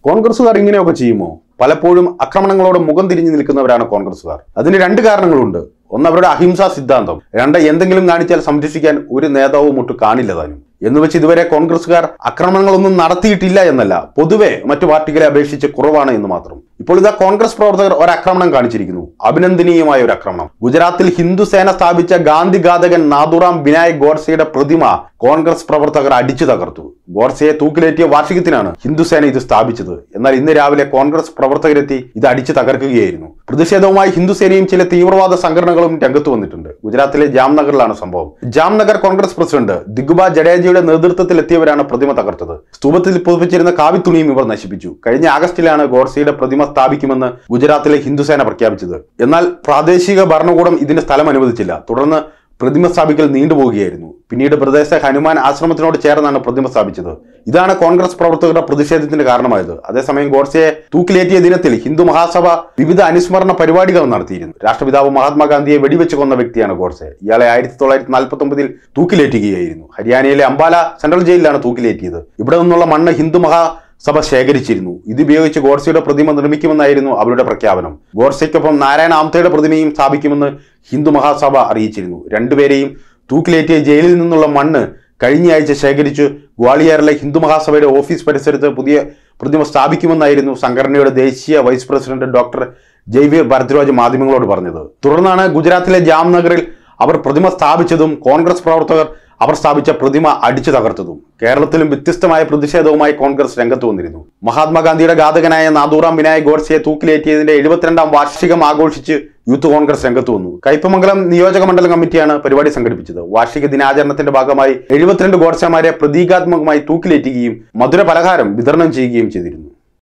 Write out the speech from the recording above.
കോൺഗ്രസുകാർ ഇങ്ങനെയൊക്കെ ചെയ്യുമോ പലപ്പോഴും ആക്രമണങ്ങളോട് മുഖം തിരിഞ്ഞു നിൽക്കുന്നവരാണ് കോൺഗ്രസുകാർ അതിന് രണ്ട് കാരണങ്ങളുണ്ട് ഒന്ന് അവരുടെ അഹിംസാ സിദ്ധാന്തം രണ്ട് എന്തെങ്കിലും കാണിച്ചാൽ സംരക്ഷിക്കാൻ ഒരു നേതാവും ഒട്ട് കാണില്ല താനും എന്ന് വെച്ച് ഇതുവരെ കോൺഗ്രസുകാർ ആക്രമണങ്ങളൊന്നും നടത്തിയിട്ടില്ല എന്നല്ല പൊതുവെ മറ്റു പാർട്ടികളെ അപേക്ഷിച്ച് കുറവാണ് എന്ന് മാത്രം ഇപ്പോൾ ഇതാ കോൺഗ്രസ് പ്രവർത്തകർ ഒരാക്രമണം കാണിച്ചിരിക്കുന്നു അഭിനന്ദനീയമായ ഒരു ആക്രമണം ഗുജറാത്തിൽ ഹിന്ദുസേന സ്ഥാപിച്ച ഗാന്ധി ഘാതകൻ നാഥുറാം ബിനായക് ഗോഡ്സെയുടെ പ്രതിമ കോൺഗ്രസ് പ്രവർത്തകർ അടിച്ചു തകർത്തു ഗോഡ്സെയെ തൂക്കിലേറ്റിയ വാർഷികത്തിനാണ് ഹിന്ദുസേന ഇത് സ്ഥാപിച്ചത് എന്നാൽ ഇന്ന് രാവിലെ കോൺഗ്രസ് പ്രവർത്തകരെത്തി ഇത് അടിച്ചു തകർക്കുകയായിരുന്നു പ്രതിഷേധവുമായി ഹിന്ദുസേനയും ചില തീവ്രവാദ സംഘടനകളും രംഗത്ത് വന്നിട്ടുണ്ട് ഗുജറാത്തിലെ ജാംനഗറിലാണ് സംഭവം ജാംനഗർ കോൺഗ്രസ് പ്രസിഡന്റ് ദിഗുബ ജഡേജയുടെ നേതൃത്വത്തിൽ എത്തിയവരാണ് പ്രതിമ തകർത്തത് സ്തൂപത്തിൽ പുതുപ്പിച്ചിരുന്ന കാവിത്തുണിയും ഇവർ നശിപ്പിച്ചു കഴിഞ്ഞ ആഗസ്റ്റിലാണ് ഗോഡ്സെയുടെ പ്രതിമ സ്ഥാപിക്കുമെന്ന് ഗുജറാത്തിലെ ഹിന്ദുസേന പ്രഖ്യാപിച്ചത് എന്നാൽ പ്രാദേശിക ഭരണകൂടം ഇതിന് സ്ഥലം അനുവദിച്ചില്ല തുടർന്ന് പ്രതിമ സ്ഥാപിക്കൽ നീണ്ടുപോവുകയായിരുന്നു പിന്നീട് പ്രദേശ ഹനുമാൻ ആശ്രമത്തിനോട് ചേർന്നാണ് പ്രതിമ സ്ഥാപിച്ചത് ഇതാണ് കോൺഗ്രസ് പ്രവർത്തകരുടെ പ്രതിഷേധത്തിന് കാരണമായത് അതേസമയം ഗോഡ്സെയെ തൂക്കിലേറ്റിയ ദിനത്തിൽ ഹിന്ദു മഹാസഭ വിവിധ അനുസ്മരണ പരിപാടികൾ നടത്തിയിരുന്നു രാഷ്ട്രപിതാവ് മഹാത്മാഗാന്ധിയെ വെടിവെച്ച് കൊന്ന വ്യക്തിയാണ് ഗോഡ്സെ ഇയാളെ ആയിരത്തി തൊള്ളായിരത്തി നാൽപ്പത്തി ഒമ്പതിൽ തൂക്കിലേറ്റുകയായിരുന്നു ഹരിയാനയിലെ അംബാല സെൻട്രൽ ജയിലിലാണ് തൂക്കിലേറ്റിയത് ഇവിടെ നിന്നുള്ള മണ്ണ് ഹിന്ദു മഹാ സഭ ശേഖരിച്ചിരുന്നു ഇതുപയോഗിച്ച് ഗോഡ്സെയുടെ പ്രതിമ നിർമ്മിക്കുമെന്നായിരുന്നു അവരുടെ പ്രഖ്യാപനം ഗോഡ്സെയ്ക്കൊപ്പം നാരായണ ആംതയുടെ പ്രതിമയും സ്ഥാപിക്കുമെന്ന് ഹിന്ദു മഹാസഭ അറിയിച്ചിരുന്നു രണ്ടുപേരെയും തൂക്കിലേറ്റിയ ജയിലിൽ നിന്നുള്ള മണ്ണ് കഴിഞ്ഞയാഴ്ച ശേഖരിച്ച് ഗ്വാളിയറിലെ ഹിന്ദു മഹാസഭയുടെ ഓഫീസ് പരിസരത്ത് പുതിയ പ്രതിമ സ്ഥാപിക്കുമെന്നായിരുന്നു സംഘടനയുടെ ദേശീയ vice president doctor Jaiveer Bharadwaj മാധ്യമങ്ങളോട് പറഞ്ഞത് തുടർന്നാണ് ഗുജറാത്തിലെ ജാംനഗറിൽ അവർ പ്രതിമ സ്ഥാപിച്ചതും കോൺഗ്രസ് പ്രവർത്തകർ അവർ സ്ഥാപിച്ച പ്രതിമ അടിച്ചു തകർത്തതും കേരളത്തിലും വ്യത്യസ്തമായ പ്രതിഷേധവുമായി കോൺഗ്രസ് രംഗത്ത് വന്നിരുന്നു മഹാത്മാഗാന്ധിയുടെ ഘാതകനായ നാദൂറാം വിനായക് ഗോഡ്സെയെ തൂക്കിലേറ്റിയതിന്റെ എഴുപത്തിരണ്ടാം വാർഷികം ആഘോഷിച്ച് യൂത്ത് കോൺഗ്രസ് രംഗത്ത് വന്നു കയ്പമംഗലം നിയോജക മണ്ഡലം കമ്മിറ്റിയാണ് പരിപാടി സംഘടിപ്പിച്ചത് വാർഷിക ദിനാചരണത്തിന്റെ ഭാഗമായി എഴുപത്തിരണ്ട് ഗോഡ്സെമാരെ പ്രതീകാത്മകമായി തൂക്കിലേറ്റുകയും മധുര പലഹാരം വിതരണം ചെയ്യുകയും ചെയ്തിരുന്നു